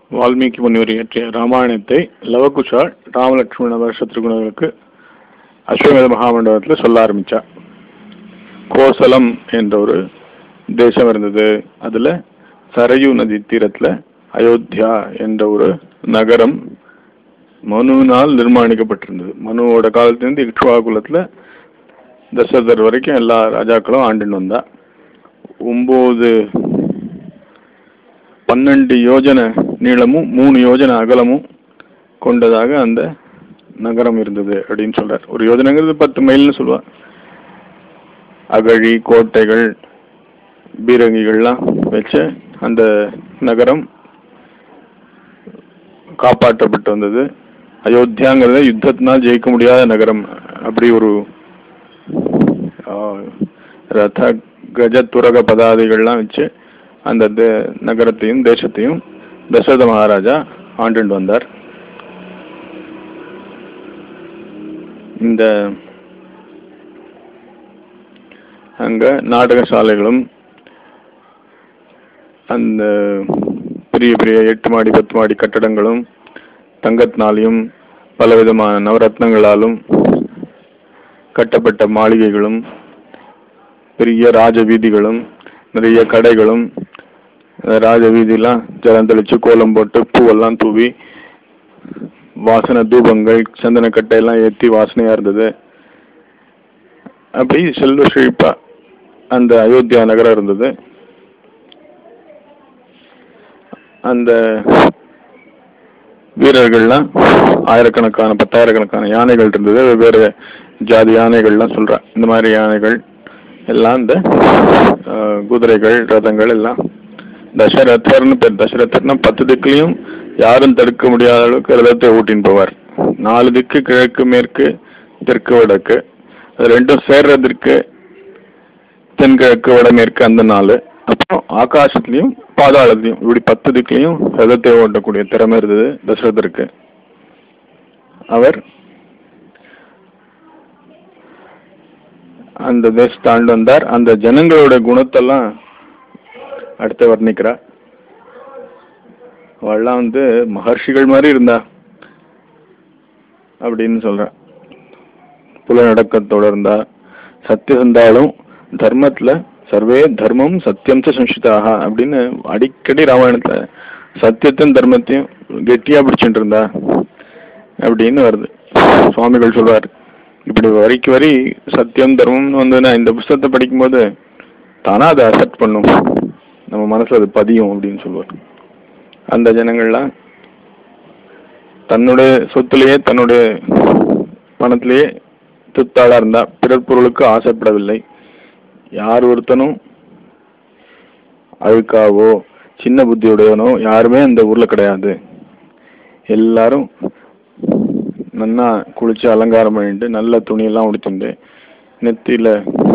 வால்மீகி முனிவர் இயற்றிய ராமாயணத்தை லவகுஷால் ராமலட்சுமண வருஷத்திற்குணர்களுக்கு அஸ்வமேத மகாமண்டபத்தில் சொல்ல ஆரம்பிச்சா கோசலம் என்ற ஒரு தேசம் இருந்தது அதுல சரயு நதி தீரத்துல அயோத்தியா என்ற ஒரு நகரம் மனுவினால் நிர்மாணிக்கப்பட்டிருந்தது மனுவோட காலத்திலிருந்து இக்ஷ்வா குலத்துல தசரதர் வரைக்கும் எல்லா ராஜாக்களும் ஆண்டுன்னு வந்தா ஒன்பது பன்னெண்டு யோஜனை நீளமும் மூணு யோஜனை அகலமும் கொண்டதாக அந்த நகரம் இருந்தது அப்படின்னு சொல்றார் ஒரு யோஜனைங்கிறது பத்து மைல்னு சொல்லுவா அகழி கோட்டைகள் பீரங்கிகள்லாம் வச்ச அந்த நகரம் காப்பாற்றப்பட்டு வந்தது அயோத்தியாங்கிறத யுத்தத்தினால் ஜெயிக்க முடியாத நகரம் அப்படி ஒரு ஆஹ், ரத கஜ துரக பதாதிகள்லாம் வச்சு அந்த தே- நகரத்தையும் தேசத்தையும் தசரத மகாராஜா ஆண்டுண்டு வந்தார் இந்த அங்க நாடக சாலைகளும் அந்த பெரிய பெரிய எட்டு மாடி பத்து மாடி கட்டடங்களும் தங்கத்தினாலையும் பலவிதமான நவரத்னங்களாலும் கட்டப்பட்ட மாளிகைகளும் பெரிய ராஜ வீதிகளும் நிறைய கடைகளும் அந்த ராஜ வீதியெல்லாம் ஜலம் தெளிச்சு கோலம் போட்டு பூவெல்லாம் தூவி வாசனை தூபங்கள் சந்தன கட்டையெல்லாம் ஏற்றி வாசனையா இருந்தது அப்படி செல்வ செழிப்பா அந்த அயோத்தியா நகரம் இருந்தது அந்த வீரர்கள்லாம் ஆயிரக்கணக்கான பத்தாயிரக்கணக்கான யானைகள் இருந்தது வெவ்வேறு ஜாதி யானைகள்லாம் சொல்றேன் இந்த மாதிரி யானைகள் எல்லாம் இந்த ஆஹ், குதிரைகள் ரதங்கள் எல்லாம் தசரதர்னு பேர் தசரதர்னா பத்து திக்குலையும் யாரும் தடுக்க முடியாத அளவுக்கு ரதத்தை ஓட்டின்னு போவார் நாலு திக்கு கிழக்கு மேற்கு தெற்கு வடக்கு அது ரெண்டும் சேர்றதற்கு தென்கிழக்கு வடமேற்கு அந்த நாலு அப்புறம் ஆகாசத்துலயும் பாதாளத்துலயும் இப்படி பத்து திக்குலையும் ரதத்தை ஓட்டக்கூடிய திறமை இருந்தது தசரதருக்கு அவர் அந்த தேசத்தை ஆண்டு வந்தார் அந்த ஜனங்களோட குணத்தெல்லாம் அடுத்து வர்ணிக்கிறார் அவள்லாம் வந்து மகர்ஷிகள் மாதிரி இருந்தா அப்படின்னு சொல்றேன் புலநடக்கத்தோட இருந்தா சத்தியசந்தாலும் தர்மத்துல சர்வே தர்மம் சத்தியம் ச சம்சிதாக அப்படின்னு அடிக்கடி ராமாயணத்துல சத்தியத்தையும் தர்மத்தையும் கெட்டியா பிடிச்சிட்டு இருந்தா அப்படின்னு வருது சுவாமிகள் சொல்றாரு இப்படி வரிக்கு வரி சத்தியம் தர்மம்னு வந்ததுன்னா இந்த புஸ்தகத்தை படிக்கும்போது தானா அதை அசெப்ட் பண்ணும் நம்ம மனசுல அது பதியும் அப்படின்னு சொல்லுவார் அந்த ஜனங்கள்லாம் தன்னுடைய சொத்துலயே தன்னுடைய பணத்திலேயே திருப்தாளா இருந்தா பிறர் பொருளுக்கு ஆசைப்படவில்லை யார் ஒருத்தனும் அழுக்காவோ சின்ன புத்தியுடையவனோ யாருமே அந்த ஊர்ல கிடையாது எல்லாரும் நன்னா குளிச்சு அலங்காரம் பண்ணிட்டு நல்ல துணியெல்லாம் உடுத்திட்டு நெத்தியில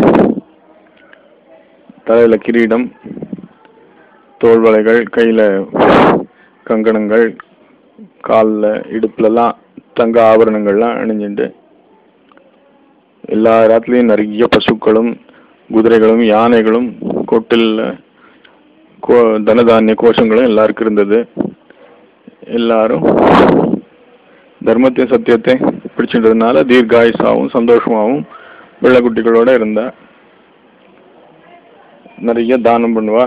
தலையில கிரீடம் தோள் வளைகள் கையில கங்கணங்கள் காலில் இடுப்புலலாம் தங்க ஆபரணங்கள்லாம் அணிஞ்சுட்டு எல்லா இடத்துலையும் நிறைய பசுக்களும் குதிரைகளும் யானைகளும் கொட்டில் கோ தனதானிய கோஷங்களும் எல்லாருக்கும் இருந்தது எல்லாரும் தர்மத்தையும் சத்தியத்தை பிடிச்சின்றதுனால தீர்காயுசாவும் சந்தோஷமாவும் பிள்ளைக்குட்டிகளோட இருந்தா நிறைய தானம் பண்ணுவா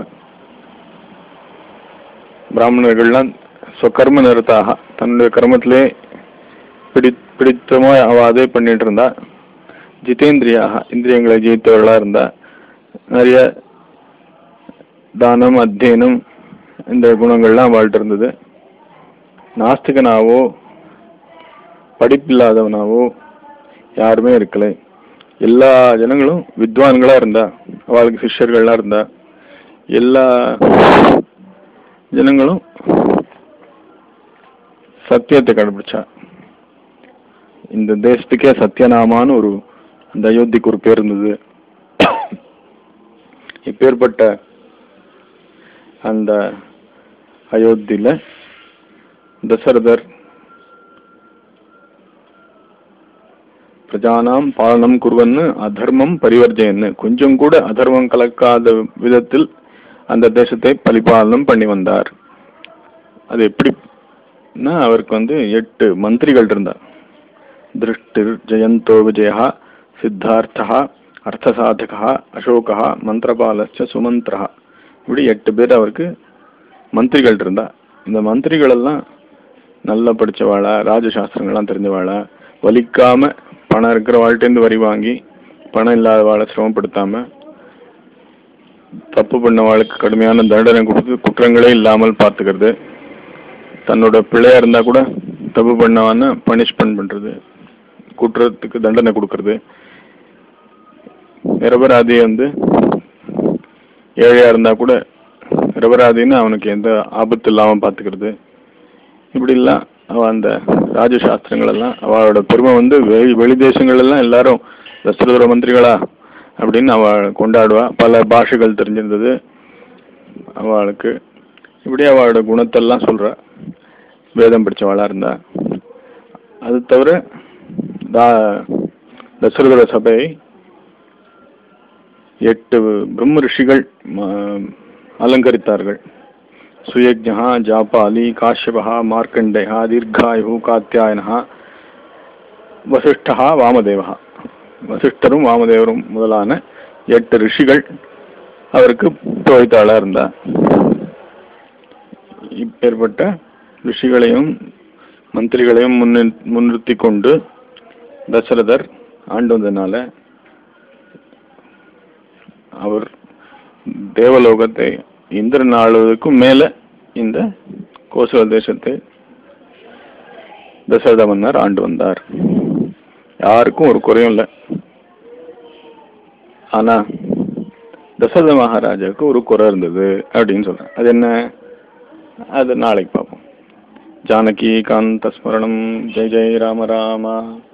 பிராமணர்கள்லாம் சொக்கர்ம நிறுத்தாக தன்னுடைய கர்மத்திலே பிடி பிடித்தமா அவ அதே பண்ணிட்டு இருந்தா ஜிதேந்திரியாக இந்திரியங்களை ஜெயித்தவர்களா இருந்தா நிறைய தானம் அத்தியனம் இந்த குணங்கள்லாம் அவள்கிட்ட இருந்தது நாஸ்திகனாவோ படிப்பில்லாதவனாவோ யாருமே இருக்கலை எல்லா ஜனங்களும் வித்வான்களா இருந்தா அவளுக்கு சிஷ்யர்கள்லாம் இருந்தா எல்லா ஜனங்களும் சத்தியத்தை கடைபிடிச்சா இந்த தேசத்துக்கே சத்யநாமான்னு ஒரு அந்த அயோத்திக்கு ஒரு பேர் இருந்தது இப்பேற்பட்ட அந்த அயோத்தியில தசரதர் பிரஜானாம் பாலனம் குருவன்னு அதர்மம் பரிவர்ஜயன்னு கொஞ்சம் கூட அதர்மம் கலக்காத விதத்தில் அந்த தேசத்தை பரிபாலனம் பண்ணி வந்தார் அது எப்படின்னா அவருக்கு வந்து எட்டு மந்திரிகள் இருந்தார் திருஷ்டிர் ஜெயந்தோ விஜயா சித்தார்த்தா அர்த்தசாதகா அசோகா மந்திரபாலச்ச சுமந்திரா இப்படி எட்டு பேர் அவருக்கு மந்திரிகள் இருந்தா இந்த மந்திரிகள் எல்லாம் நல்லா படிச்சவாளா ராஜசாஸ்திரங்கள்லாம் தெரிஞ்சவாளா வலிக்காம பணம் இருக்கிற வாழ்கிட்டேருந்து வரி வாங்கி பணம் இல்லாத வாழை சிரமப்படுத்தாம தப்பு பண்ணவாளுக்கு கடுமையான தண்டனை கொடுத்து குற்றங்களே இல்லாமல் பார்த்துக்கிறது தன்னோட பிள்ளையா இருந்தா கூட தப்பு பண்ணவான பனிஷ்மெண்ட் பண்றது குற்றத்துக்கு தண்டனை கொடுக்கறது நிரபராதி வந்து ஏழையா இருந்தா கூட நிரபராதின்னு அவனுக்கு எந்த ஆபத்து இல்லாம பார்த்துக்கிறது இப்படிலாம் அவ அந்த ராஜசாஸ்திரங்கள் எல்லாம் அவளோட பெருமை வந்து வெளி வெளி தேசங்கள் எல்லாம் எல்லாரும் தசரதர மந்திரிகளா அப்படின்னு அவ கொண்டாடுவா பல பாஷைகள் தெரிஞ்சிருந்தது அவளுக்கு இப்படி அவளோட குணத்தெல்லாம் சொல்றா வேதம் படிச்சவளா இருந்தா அது தவிர தா தசரதர சபை எட்டு பிரம்ம ரிஷிகள் ம- அலங்கரித்தார்கள் சுயஜா ஜாபாலி காஷ்யபா மார்க்கண்டேயா தீர்காயு காத்தியாயனா வசிஷ்டா வாமதேவா வசிஷ்டரும் வாமதேவரும் முதலான எட்டு ரிஷிகள் அவருக்கு புரோகிதாளா இருந்தார் இப்பேற்பட்ட ரிஷிகளையும் மந்திரிகளையும் முன்னின் முன்னிறுத்தி கொண்டு தசரதர் ஆண்டு வந்ததுனால அவர் தேவலோகத்தை இந்திரன் ஆளுவதற்கும் மேல இந்த கோசல தேசத்தை தசரத மன்னர் ஆண்டு வந்தார் யாருக்கும் ஒரு குறையும் இல்லை ஆனா தசரத மகாராஜாவுக்கு ஒரு குறை இருந்தது அப்படின்னு சொல்றேன் அது என்ன அது நாளைக்கு பார்ப்போம் ஜானகி காந்த ஸ்மரணம் ஜெய் ஜெய் ராம ராமா